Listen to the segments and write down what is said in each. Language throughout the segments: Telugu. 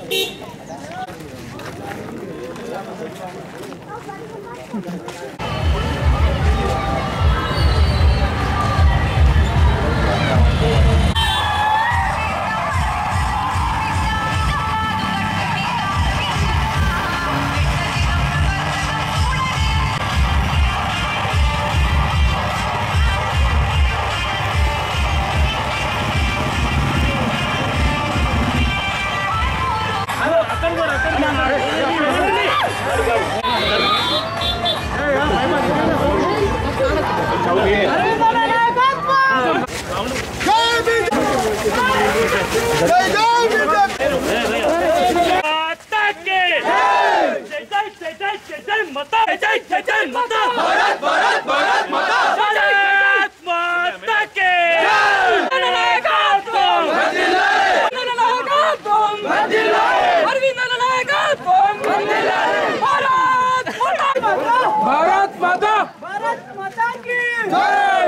మాతాకి జై జై జై జై జై జై మాతా జై జై జై మాతా భారత్ భారత్ భారత్ మాతా భారత్ మాతాకి నాయకత్వం నాయకత్వం అరవింద్ నాయకత్వం భారత్ మాతా భారత్ మాతా भारत माता की జై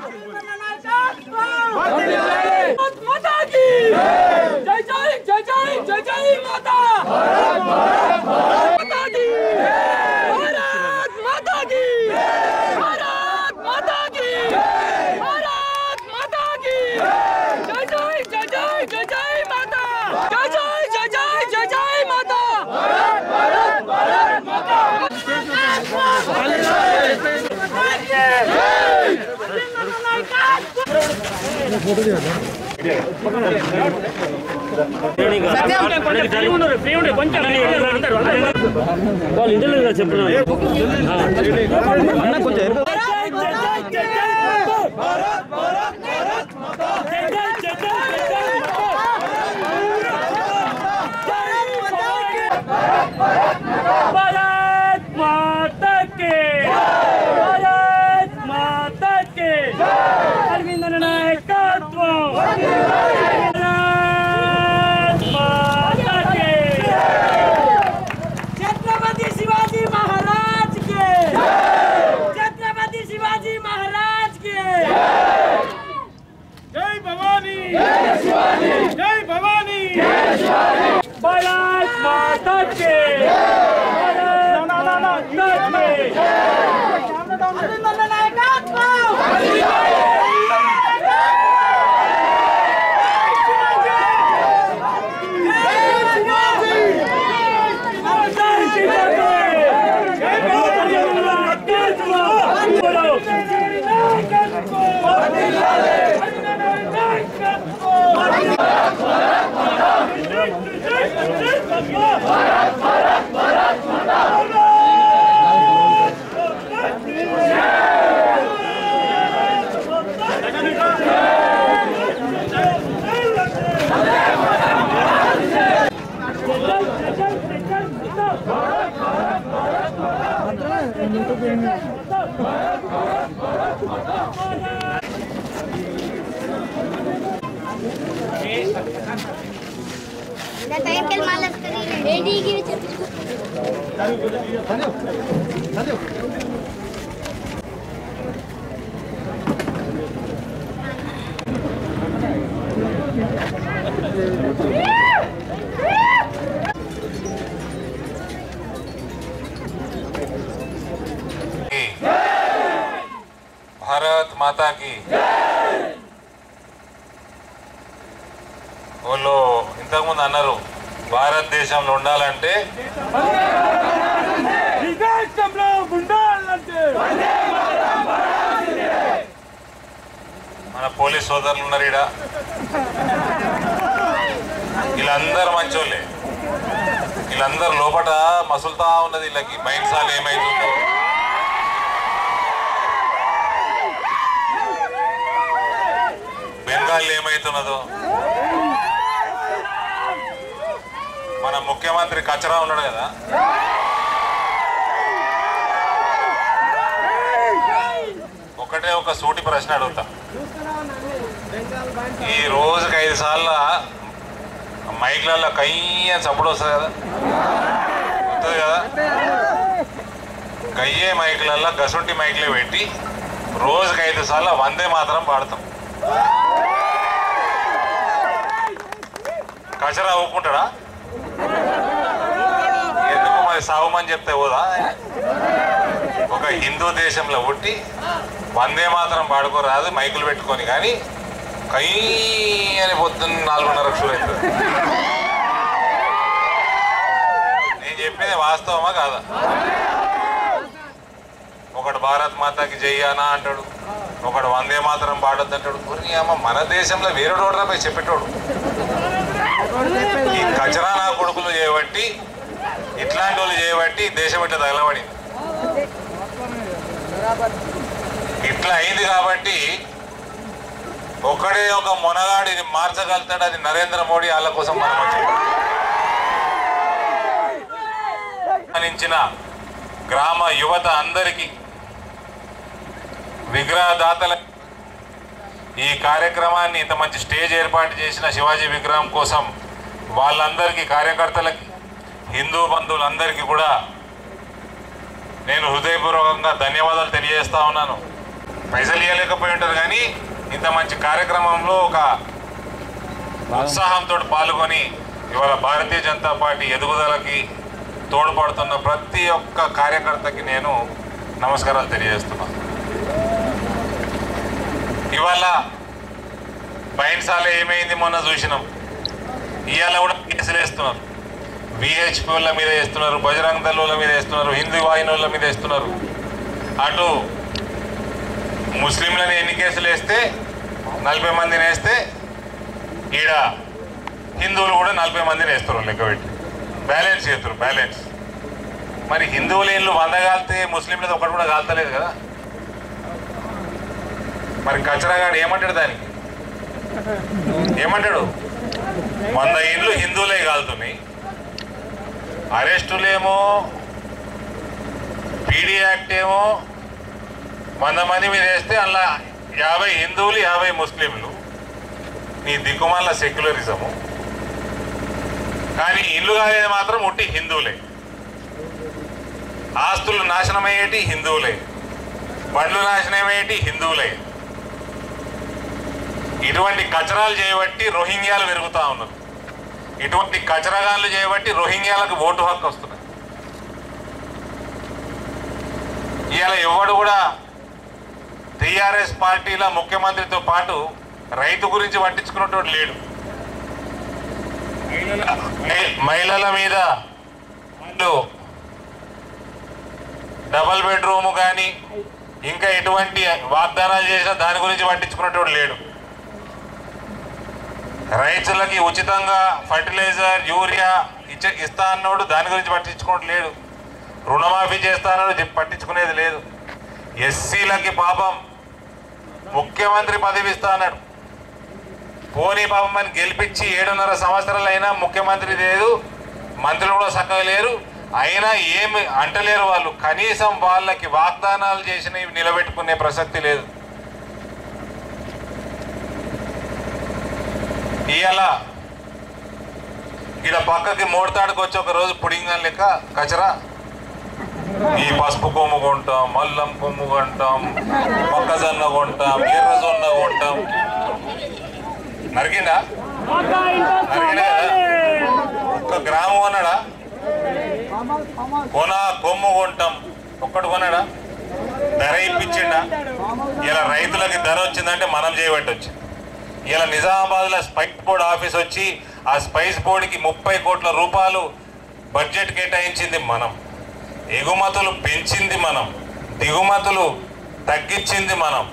భారత్ మాతాకి జై జై జై జై జై జై మాతా మాతాకి భారత్ మాతాకి భారత్ మాతాకి భారత్ మాతాకి జై జై జై జై జై జై మాతా జై జై జై జై జై జై మాతా వాళ్ళు ఇంటర్వ్యూ చెప్తున్నారు भारत माता के भारत माता के अरविंद नायकत्व भारत माता के छत्रपति शिवाजी महाराज के छत्रपति शिवाजी महाराज के जय भवानी जय शिवाजी जय भवानी भारत माता के भारत माता के अभिनंदन नायकत्व टाइम के मालस करी रेडी की భారత్ మాతా కి వాళ్ళు ఇంతకుముందు అన్నారు భారతదేశంలో ఉండాలంటే విదేశంలో ఉండాలంటే మన పోలీస్ సోదరులు ఉన్నారు ఈడ వీళ్ళందరూ మంచోళ్ళే వీళ్ళందరూ లోపల మసులుతా ఉన్నది వీళ్ళకి మైన్సాలు ఏమైతుందో బెంగాల్ ఏమైతున్నదో మన ముఖ్యమంత్రి కచరా ఉన్నాడు కదా ఒకటే ఒక సూటి ప్రశ్న అడుగుతా ఈ రోజుకి ఐదు సార్లు మైక్లలో కయ్య చప్పుడు వస్తుంది కదా వస్తుంది కదా కయ్యే మైక్లల్లో గసుంటి మైక్లే పెట్టి రోజుకి ఐదు సార్లు వందే మాత్రం పాడతాం కచరా ఒప్పుకుంటాడా ఎందుకు మరి సాగుమని చెప్తే పోదా ఒక హిందూ దేశంలో పుట్టి వందే మాత్రం పాడుకోరాదు మైకులు పెట్టుకొని కానీ కై అని పొద్దున్న నాలుగున్నర షూర్ అవుతుంది నేను చెప్పేది వాస్తవమా కాదా ఒకడు భారత్ మాతాకి జయ్యానా అంటాడు ఒకడు వందే మాత్రం పాడొద్దు అంటాడు ఒరి అమ్మ మన దేశంలో వేరేటోడు పోయి చెప్పేటోడు ఈ కచరా నా కొడుకులు చేయబట్టి ఇట్లాంటి వాళ్ళు చేయబట్టి దేశం ఇట్లా తగలబడింది ఇట్లా అయింది కాబట్టి ఒకడే ఒక మొనగాడు ఇది మార్చగలుగుతాడు అది నరేంద్ర మోడీ వాళ్ళ కోసం మనం వచ్చాం ఆహ్వానించిన గ్రామ యువత అందరికీ విగ్రహదాతల ఈ కార్యక్రమాన్ని ఇంత మంచి స్టేజ్ ఏర్పాటు చేసిన శివాజీ విగ్రహం కోసం వాళ్ళందరికీ కార్యకర్తలకి హిందూ బంధువులందరికీ కూడా నేను హృదయపూర్వకంగా ధన్యవాదాలు తెలియజేస్తా ఉన్నాను పైసలు ఇవ్వలేకపోయి ఉంటారు కానీ ఇంత మంచి కార్యక్రమంలో ఒక ఉత్సాహంతో పాల్గొని ఇవాళ భారతీయ జనతా పార్టీ ఎదుగుదలకి తోడ్పడుతున్న ప్రతి ఒక్క కార్యకర్తకి నేను నమస్కారాలు తెలియజేస్తున్నాను ఇవాళ బైన్సాల ఏమైంది మొన్న చూసినాం ఇవాళ కూడా కేసులు వేస్తున్నారు విహెచ్పి వాళ్ళ మీద వేస్తున్నారు బజరంగ దళ వాళ్ళ మీద వేస్తున్నారు హిందూ వాహినుల మీద వేస్తున్నారు అటు ముస్లింలని ఎన్ని కేసులు వేస్తే నలభై మందిని వేస్తే ఈడ హిందువులు కూడా నలభై మందిని వేస్తారు లెక్క పెట్టి బ్యాలెన్స్ చేస్తారు బ్యాలెన్స్ మరి హిందువుల ఇల్లు వంద కాలితే ముస్లింలది ఒకటి కూడా కాల్తలేదు కదా మరి కచరాగాడు ఏమంటాడు దానికి ఏమంటాడు వంద ఇండ్లు హిందువులే కాలుతున్నాయి అరెస్టులేమో పీడీ యాక్ట్ ఏమో వంద మంది మీద వేస్తే అలా యాభై హిందువులు యాభై ముస్లింలు నీ దిక్కుమాల సెక్యులరిజము కానీ ఇల్లు కాలేదు మాత్రం ఉట్టి హిందువులే ఆస్తులు నాశనమయ్యేటి హిందువులే బండ్లు నాశనమయ్యేటి హిందువులే ఇటువంటి కచరాలు చేయబట్టి రోహింగ్యాలు పెరుగుతూ ఉన్నారు ఇటువంటి కచరగాళ్ళు చేయబట్టి రోహింగ్యాలకు ఓటు హక్కు వస్తున్నది ఇవాళ ఎవడు కూడా టీఆర్ఎస్ పార్టీల ముఖ్యమంత్రితో పాటు రైతు గురించి పట్టించుకున్నట్టు లేడు మహి- మహిళల మీద వాళ్ళు డబల్ బెడ్రూమ్ కానీ ఇంకా ఎటువంటి వాగ్దానాలు చేసినా దాని గురించి పట్టించుకున్నట్టు లేడు రైతులకి ఉచితంగా ఫర్టిలైజర్ యూరియా ఇచ్చ ఇస్తా అన్నాడు దాని గురించి పట్టించుకోవడం లేదు రుణమాఫీ చేస్తా అన్నాడు చెప్పి పట్టించుకునేది లేదు ఎస్సీలకి పాపం ముఖ్యమంత్రి పదవి ఇస్తా అన్నాడు పోనీ పాపం అని గెలిపించి ఏడున్నర సంవత్సరాలు అయినా ముఖ్యమంత్రి లేదు మంత్రులు కూడా చక్కగా లేరు అయినా ఏమి అంటలేరు వాళ్ళు కనీసం వాళ్ళకి వాగ్దానాలు చేసినవి నిలబెట్టుకునే ప్రసక్తి లేదు ఇవాళ ఇక్కడ పక్కకి మోడతాడుకు వచ్చి ఒక రోజు పుడింగం లెక్క కచరా ఈ పసుపు కొమ్ము కొంటాం మల్లం కొమ్ము కొంటాం మొక్కజొన్న కొంటాం ఎర్రజొన్న కొంటాం నరికిందా నరికినా కదా ఒక్క గ్రామం కొన్నాడా కొన కొమ్ము కొంటాం ఒక్కడు కొన్నాడా ధర ఇప్పించిండా ఇలా రైతులకి ధర వచ్చిందంటే మనం చేయబట్టి వచ్చింది ఇలా నిజామాబాద్లో స్పైస్ బోర్డ్ ఆఫీస్ వచ్చి ఆ స్పైస్ బోర్డుకి ముప్పై కోట్ల రూపాయలు బడ్జెట్ కేటాయించింది మనం ఎగుమతులు పెంచింది మనం దిగుమతులు తగ్గించింది మనం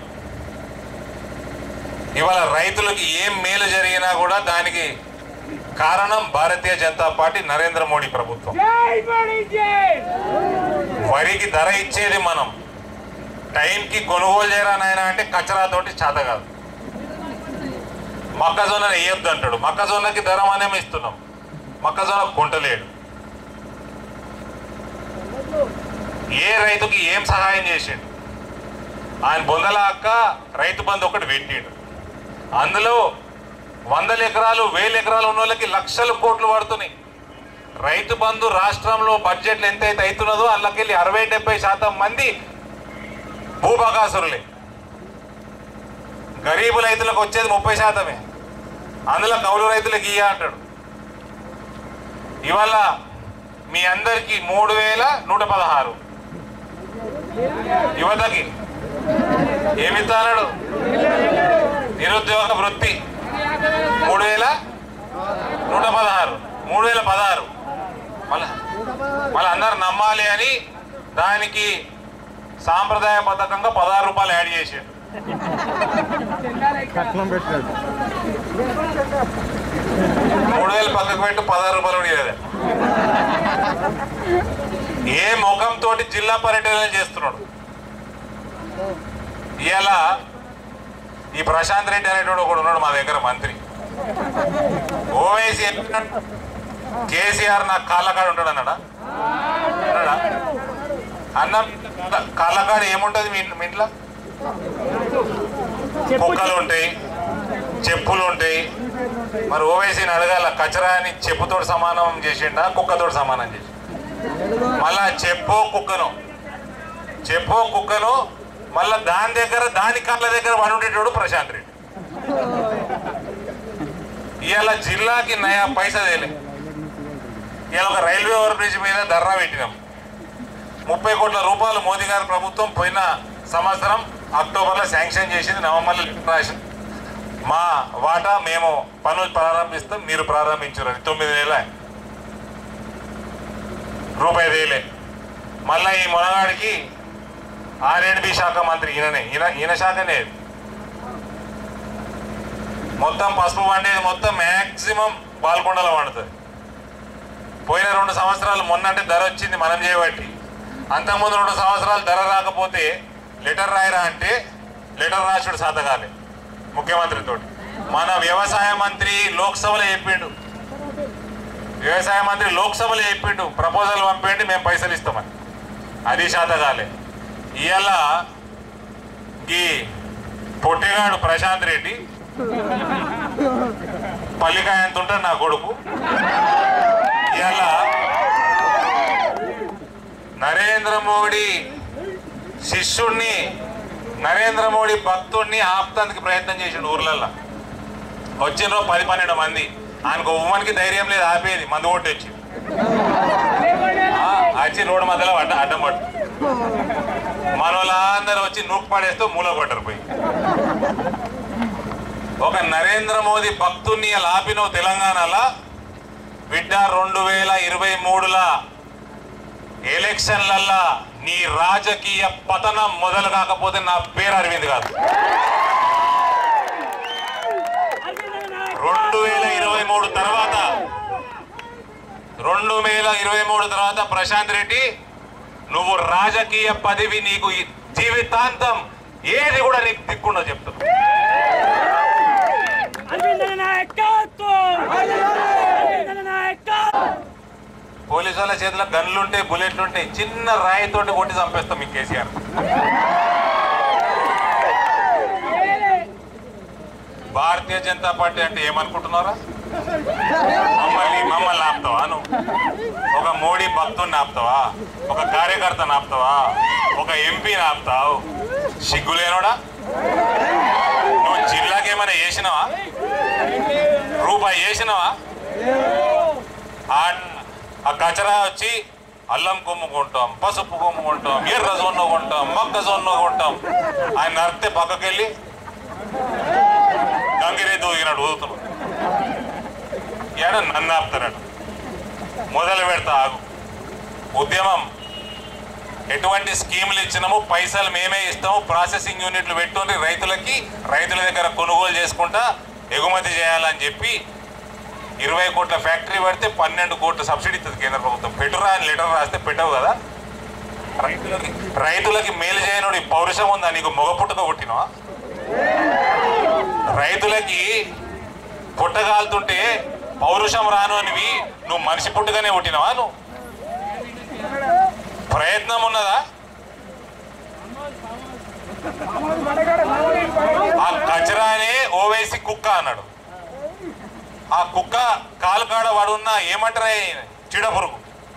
ఇవాళ రైతులకు ఏం మేలు జరిగినా కూడా దానికి కారణం భారతీయ జనతా పార్టీ నరేంద్ర మోడీ ప్రభుత్వం జై మోడీ జై వరికి ధర ఇచ్చేది మనం టైంకి కొనుగోలు చేయరా నాయన అంటే కచరాతోటి చేత కాదు మొక్కజొన్న వేయొద్దు అంటాడు మొక్కజొన్నకి ధర మనమే ఇస్తున్నాం మొక్కజొన్న కొంటలేడు ఏ రైతుకి ఏం సహాయం చేసిండు ఆయన బొందల అక్క రైతు బంధు ఒకటి పెట్టిండు అందులో వందల ఎకరాలు వేల ఎకరాలు ఉన్న వాళ్ళకి లక్షల కోట్లు పడుతున్నాయి రైతు బంధు రాష్ట్రంలో బడ్జెట్లు ఎంతైతే అవుతున్నదో అందులోకెళ్ళి అరవై డెబ్బై శాతం మంది భూభాగాసురులే గరీబు రైతులకు వచ్చేది ముప్పై శాతమే అందులో కౌలు రైతులకు ఇయ్య అంటాడు ఇవాళ మీ అందరికి మూడు వేల నూట పదహారు యువతకి ఏమిస్తాడు నిరుద్యోగ వృత్తి మూడు వేల నూట పదహారు మూడు వేల పదహారు మళ్ళా మళ్ళీ అందరు నమ్మాలి అని దానికి సాంప్రదాయ పథకంగా పదహారు రూపాయలు యాడ్ చేసాడు కట్నం పెట్టినట్టు మూడు వేలు పక్కకు పెట్టి పదహారు రూపాయలు కూడా ఇవ్వలేదు. ఏ ముఖంతో జిల్లా పర్యటనలు చేస్తున్నాడు ఇవాళ ఈ ప్రశాంత్ రెడ్డి అనేటువంటి ఒకడు ఉన్నాడు మా దగ్గర మంత్రి ఓవైసీ చెప్పినట్టు కేసీఆర్ నాకు కాళ్ళకాడ ఉంటాడు అన్నాడా ఉన్నాడా అన్నం కాళ్ళకాడ ఏముంటది మీ మీ ఇంట్లో కుక్కలు ఉంటాయి చెప్పులు ఉంటాయి మరి ఓవైసీని అడగాల కచరా అని చెప్పుతోటి సమానం చేసిండా కుక్కతోటి సమానం చేసి మళ్ళా చెప్పో కుక్కను చెప్పో కుక్కను మళ్ళా దాని దగ్గర దాని కాళ్ళ దగ్గర పడి ఉండేటోడు ప్రశాంత్ రెడ్డి ఇవాళ జిల్లాకి నయా పైసా తేలే ఇవాళ ఒక రైల్వే ఓవర్ బ్రిడ్జ్ మీద ధర్నా పెట్టినాం ముప్పై కోట్ల రూపాయలు మోదీ గారి ప్రభుత్వం పోయిన సంవత్సరం అక్టోబర్లో శాంక్షన్ చేసింది నవంబర్లో లిఫ్ట్ రాసింది మా వాటా మేము పనులు ప్రారంభిస్తాం మీరు ప్రారంభించారు తొమ్మిది నెలల రూపాయి వేలే మళ్ళా ఈ మొనగాడికి ఆర్ఎండ్బి శాఖ మంత్రి ఈయననే ఈయన ఈయన శాఖనే ఇది. మొత్తం పసుపు పండేది మొత్తం మ్యాక్సిమం పాల్గొండలో పండుతుంది పోయిన రెండు సంవత్సరాలు మొన్న అంటే ధర వచ్చింది మనం చేయబట్టి అంతకుముందు రెండు సంవత్సరాలు ధర రాకపోతే లెటర్ రాయరా అంటే లెటర్ రాసుడు సాధకాలే ముఖ్యమంత్రితో మన వ్యవసాయ మంత్రి లోక్సభలో చెప్పిండు వ్యవసాయ మంత్రి లోక్సభలో చెప్పిండు ప్రపోజల్ పంపండి మేము పైసలు ఇస్తామని అది శాతకాలే ఇవాళ ఈ పొట్టిగాడు ప్రశాంత్ రెడ్డి పల్లికాయ ఎంత ఉంటాడు నా కొడుకు ఇవాళ నరేంద్ర మోడీ శిష్యుణ్ణి నరేంద్ర మోడీ భక్తుడిని ఆపుతానికి ప్రయత్నం చేసిండు ఊర్లల్లో వచ్చిన పది పన్నెండు మంది ఆయనకు ఉమ్మనికి ధైర్యం లేదు ఆపేది మందు కొట్టి వచ్చి ఆ, వచ్చి రోడ్డు మధ్యలో అడ్డ అడ్డం పట్టు మన వాళ్ళందరూ వచ్చి నూకు పడేస్తూ మూల కొట్టరు పోయి ఒక నరేంద్ర మోదీ భక్తుడిని అలా ఆపినవు తెలంగాణలో బిడ్డ రెండు వేల ఇరవై మూడుల ఎలక్షన్లల్లా నీ రాజకీయ పతనం మొదలు కాకపోతే నా పేరు అరవింద్ కాదు రెండు వేల ఇరవై మూడు తర్వాత రెండు వేల ఇరవై మూడు తర్వాత ప్రశాంత్ రెడ్డి నువ్వు రాజకీయ పదవి నీకు ఈ జీవితాంతం ఏది కూడా నీకు దిక్కుండా చెప్తున్నా అరవింద్ నాయకత్వం అరవింద్ నాయకత్వం పోలీసు వాళ్ళ చేతిలో గన్లు ఉంటాయి బుల్లెట్లు ఉంటాయి చిన్న రాయితోటి కొట్టి చంపేస్తాం మీ కేసీఆర్ భారతీయ జనతా పార్టీ అంటే ఏమనుకుంటున్నారా మమ్మల్ని మమ్మల్ని ఆపుతావా నువ్వు ఒక మోడీ భక్తుడిని ఆపుతావా ఒక కార్యకర్తని ఆపుతావా ఒక ఎంపీని ఆపుతావు సిగ్గులేనోడా నువ్వు జిల్లాకి ఏమైనా చేసినావా రూపాయి చేసినావా ఆ ఆ కచరా వచ్చి అల్లం కొమ్ము కొంటాం పసుపు కొమ్ము కొంటాం ఎర్ర జొన్న కొంటాం మొక్క జొన్న కొంటాం ఆయన నరితే పక్కకెళ్ళి గంగిరే దూగినాడు ఊదుతున్నాడు ఏడ నన్ను ఆపుతారట మొదలు పెడతా ఆగు ఉద్యమం ఎటువంటి స్కీములు ఇచ్చినాము పైసలు మేమే ఇస్తాము ప్రాసెసింగ్ యూనిట్లు పెట్టుకుని రైతులకి రైతుల దగ్గర కొనుగోలు చేసుకుంటా ఎగుమతి చేయాలని చెప్పి ఇరవై కోట్ల ఫ్యాక్టరీ పెడితే పన్నెండు కోట్ల సబ్సిడీ ఇస్తుంది కేంద్ర ప్రభుత్వం పెట్టురా అని లెటర్ రాస్తే పెట్టవు కదా రైతులకి రైతులకి మేలు చేయనుడు ఈ పౌరుషం ఉందా నీకు మొగ పుట్టుక పుట్టినవా రైతులకి పుట్టగాలుతుంటే పౌరుషం రాను అనివి నువ్వు మనిషి పుట్టుగానే పుట్టినవా నువ్వు ప్రయత్నం ఉన్నదా ఆ కచరానే ఓవేసి కుక్క అన్నాడు ఆ కుక్క కాలు కాడ వాడున్న ఏమంటారా చీడ పురుగు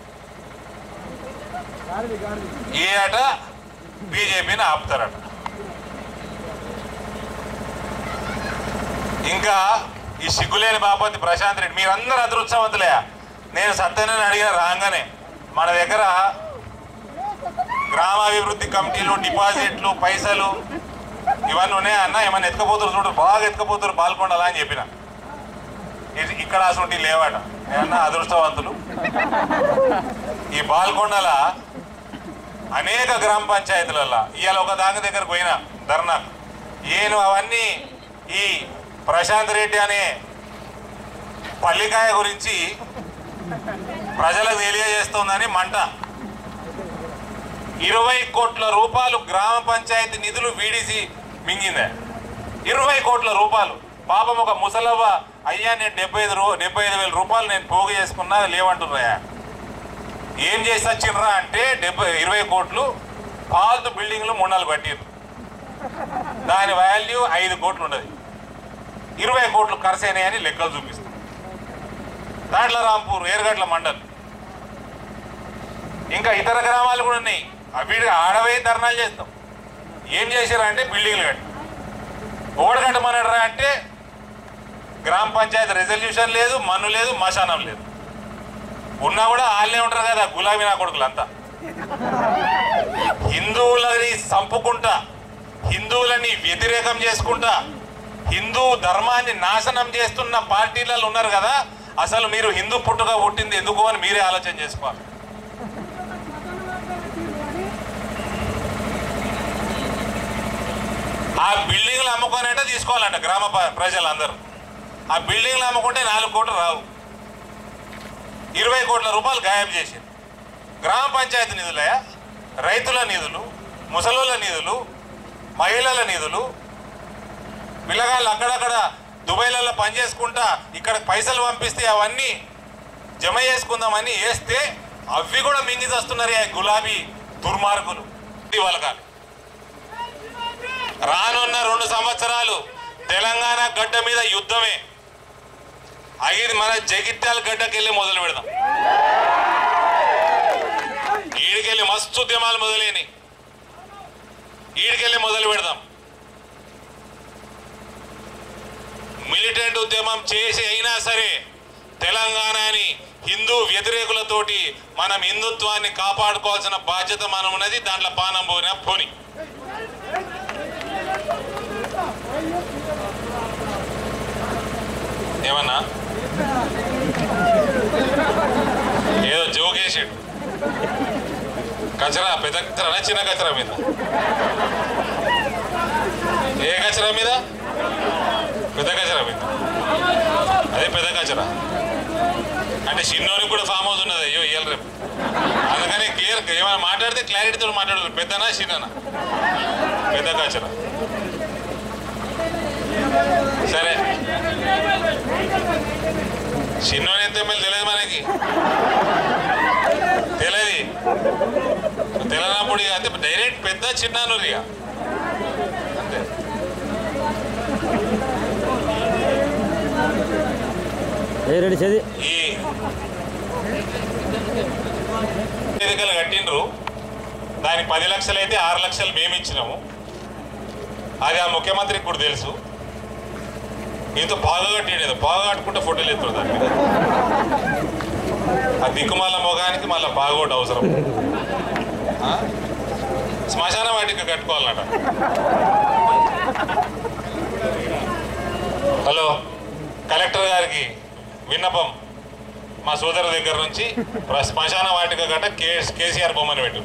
ఏ అట బీజేపీని ఆపుతారట ఇంకా ఈ సిగ్గులేని బాపతి ప్రశాంత్ రెడ్డి మీరందరూ అదృష్టవంతులే నేను సత్యనని అడిగిన రాగానే మన దగ్గర గ్రామాభివృద్ధి కమిటీలు డిపాజిట్లు పైసలు ఇవన్నీ ఉన్నాయా అన్న ఏమన్నా ఎత్తుకపోతారు చూడు బాగా ఎత్తుకపోతారు పాల్గొండాలా అని చెప్పిన ఇది ఇక్కడ అసలు లేవాట ఏమన్నా అదృష్టవంతులు ఈ బాల్కొండల అనేక గ్రామ పంచాయతీలలో ఇవాళ ఒక దాని దగ్గరకు పోయినా ధర్నా నేను అవన్నీ ఈ ప్రశాంత్ రెడ్డి అనే పల్లికాయ గురించి ప్రజలకు తెలియజేస్తోందని మంట ఇరవై కోట్ల రూపాయలు గ్రామ పంచాయతీ నిధులు వీడిసి మింగిందే ఇరవై కోట్ల రూపాయలు పాపం ఒక ముసలవ్వ అయ్యా నేను డెబ్బై ఐదు రూ డెబ్బై ఐదు వేల రూపాయలు నేను పోగు చేసుకున్నా లేవంటున్నాయా ఏం చేసి వచ్చిండ్రా అంటే డెబ్బై ఇరవై కోట్లు పాల్తు బిల్డింగ్లు ముండలు పట్టిర్రు దాని వాల్యూ ఐదు కోట్లు ఉండదు ఇరవై కోట్లు ఖర్చు అయినాయని లెక్కలు చూపిస్తాం దాంట్లో రాంపూర్ ఏరుగడ్ల మండల్ ఇంకా ఇతర గ్రామాలు కూడా ఉన్నాయి అవి ఆడవే ధర్నాలు చేస్తాం ఏం చేశారు అంటే బిల్డింగ్లు కట్టి ఓడ కట్టమన్నారా అంటే గ్రామ పంచాయతీ రెజల్యూషన్ లేదు మన్ను లేదు మశానం లేదు ఉన్నా కూడా వాళ్ళే ఉంటారు కదా గులాబీ నా కొడుకులు అంతా హిందువులని చంపుకుంటా హిందువులని వ్యతిరేకం చేసుకుంటా హిందూ ధర్మాన్ని నాశనం చేస్తున్న పార్టీలలో ఉన్నారు కదా అసలు మీరు హిందూ పుట్టుగా పుట్టింది ఎందుకు అని మీరే ఆలోచన చేసుకోవాలి ఆ బిల్డింగ్లు అమ్ముకోనంటే తీసుకోవాలంట గ్రామ ప- ప్రజలందరూ ఆ బిల్డింగ్లు అమ్ముకుంటే నాలుగు కోట్లు రావు ఇరవై కోట్ల రూపాయలు గాయం చేసింది గ్రామ పంచాయతీ నిధులయ రైతుల నిధులు ముసలోళ్ళ నిధులు మహిళల నిధులు పిల్లగాళ్ళు అక్కడక్కడ దుబాయ్లలో పనిచేసుకుంటా ఇక్కడ పైసలు పంపిస్తే అవన్నీ జమ చేసుకుందామని వేస్తే అవి కూడా మింగి వస్తున్నారు ఈ గులాబీ దుర్మార్గులు ఇది వాళ్ళకాలి రానున్న రెండు సంవత్సరాలు తెలంగాణ గడ్డ మీద యుద్ధమే అయ్యి మన జగిత్యాల గడ్డకెళ్ళి మొదలు పెడదాం ఈడికెళ్ళి మస్తు ఉద్యమాలు మొదలైనవి ఈడికెళ్ళి మొదలు పెడదాం మిలిటెంట్ ఉద్యమం చేసి అయినా సరే తెలంగాణని హిందూ వ్యతిరేకులతోటి మనం హిందుత్వాన్ని కాపాడుకోవాల్సిన బాధ్యత మనం ఉన్నది దాంట్లో పానం పోయినా పోని ఏమన్నా ఏదో జోకేసాడు కచరా పెద్ద కచరా చిన్న కచరా మీద ఏ కచరా మీద పెద్ద కచరా మీద అదే పెద్ద కచరా అంటే చిన్నోనికి కూడా ఫామ్ హౌస్ ఉన్నది అయ్యో ఇయ్యాలి రేపు అందుకని క్లియర్ ఏమైనా మాట్లాడితే క్లారిటీతో మాట్లాడదు పెద్దనా చిన్ననా పెద్ద కచరా సరే చిన్నోని ఎంత ఎమ్మెల్యే తెలియదు మనకి తెలియదు తెలియనప్పుడు ఇక అంతే డైరెక్ట్ పెద్ద చిన్నాను ఇక అంతే ఏ రెడీ చది ఈ వేదికలు కట్టిండ్రు దానికి పది లక్షలు అయితే ఆరు లక్షలు మేము ఇచ్చినాము అది ఆ ముఖ్యమంత్రికి కూడా తెలుసు ఇంత బాగా కట్టిండేది బాగా కట్టుకుంటే ఫోటోలు ఎత్తుడు దాని మీద ఆ దిక్కుమాల మొగానికి మళ్ళీ బాగోడు అవసరం ఆ? శ్మశాన వాటికి కట్టుకోవాలన్నట హలో కలెక్టర్ గారికి విన్నపం మా సోదరు దగ్గర నుంచి ప్ర- శ్మశాన వాటిక గట్ట కే కేసీఆర్ బొమ్మని పెట్టు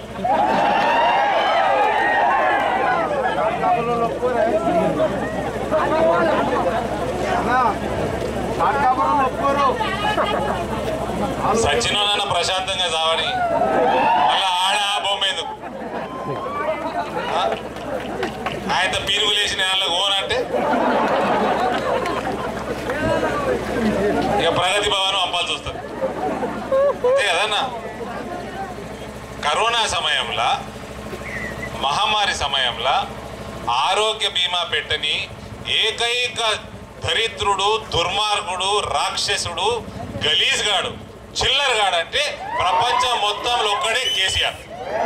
సచినోనన్న ప్రశాంతంగా చావని మళ్ళా ఆడ ఆ బొమ్మ ఎందుకు ఆ? ఆయనతో పీరుగు లేచిన వాళ్ళకి ఓనంటే ఇక ప్రగతి భవన్ పంపాల్సి వస్తుంది అంతే కదన్నా కరోనా సమయంలో మహమ్మారి సమయంలో ఆరోగ్య బీమా పెట్టని ఏకైక దరిద్రుడు దుర్మార్గుడు రాక్షసుడు గలీజ్గాడు చిల్లరగాడు అంటే ప్రపంచం మొత్తంలో ఒక్కడే కేసీఆర్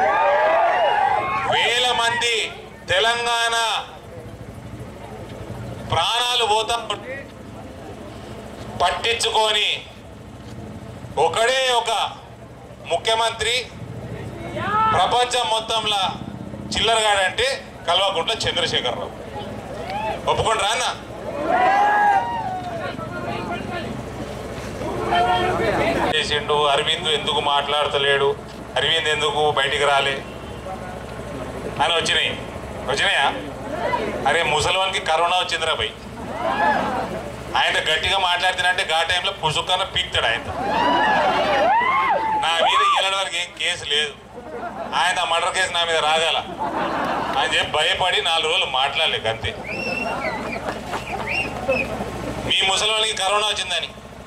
వేల మంది తెలంగాణ ప్రాణాలు పోతా పట్టించుకొని ఒకడే ఒక ముఖ్యమంత్రి ప్రపంచం మొత్తంలో చిల్లరగాడంటే కల్వకుంట్ల చంద్రశేఖరరావు ఒప్పుకుంటారా అన్న చేసిండు అరవింద్ ఎందుకు మాట్లాడతలేడు అరవింద్ ఎందుకు బయటికి రాలే అని వచ్చినాయి వచ్చినాయా అరే ముసలివానికి కరోనా వచ్చిందిరా భయ్ ఆయన గట్టిగా మాట్లాడుతున్నంటే గా టైంలో పుసుకన్న పీక్తాడు ఆయన నా మీద ఏలడ వరకు ఏం కేసు లేదు ఆయన మర్డర్ కేసు నా మీద రాగాల అని చెప్పి భయపడి నాలుగు రోజులు మాట్లాడలేక అంతే మీ ముసలి వాళ్ళకి కరోనా వచ్చిందని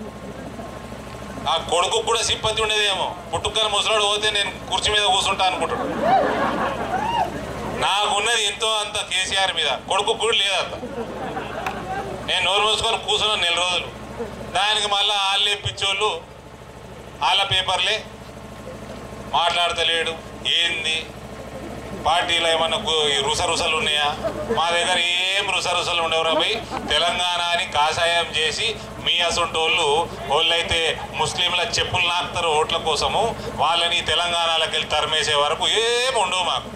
ఆ కొడుకు కూడా సింపతి ఉండేదేమో పుట్టుకని ముసలాడు పోతే నేను కుర్చీ మీద కూర్చుంటా అనుకుంటాడు నాకున్నది ఎంతో అంత కేసీఆర్ మీద కొడుకు కూడా లేదంత నేను నోరు మూసుకొని కూర్చున్నాను నెల రోజులు దానికి మళ్ళీ వాళ్ళే పిచ్చోళ్ళు వాళ్ళ పేపర్లే మాట్లాడతలేడు ఏంది పార్టీలో ఏమన్నా గు- ఈ రుస రుసలు ఉన్నాయా మా దగ్గర ఏం రుస రుసలు ఉండవు రాబోయ్ తెలంగాణ అని కాషాయం చేసి మీ అసొంటోళ్ళు వాళ్ళైతే ముస్లింల చెప్పులు నాకుతారు ఓట్ల కోసము వాళ్ళని తెలంగాణలోకి వెళ్ళి తరిమేసే వరకు ఏం ఉండవు మాకు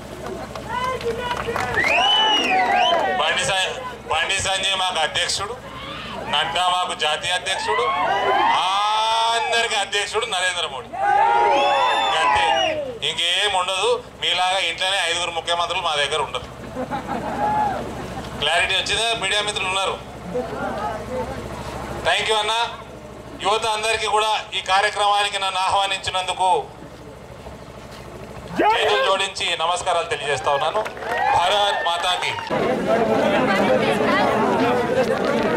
బండి స- బండి సంజయ్ మాకు అధ్యక్షుడు నడ్డా మాకు జాతీయ అధ్యక్షుడు అందరికి అధ్యక్షుడు నరేంద్ర మోడీ అంతే ఇంకేం ఉండదు మీలాగా ఇంట్లోనే ఐదుగురు ముఖ్యమంత్రులు మా దగ్గర ఉండదు క్లారిటీ వచ్చిందా మీడియా మిత్రులు ఉన్నారు థ్యాంక్ యూ అన్న యువత అందరికీ కూడా ఈ కార్యక్రమానికి నన్ను ఆహ్వానించినందుకు చేతులు జోడించి నమస్కారాలు తెలియజేస్తా ఉన్నాను భారత్ మాతాకి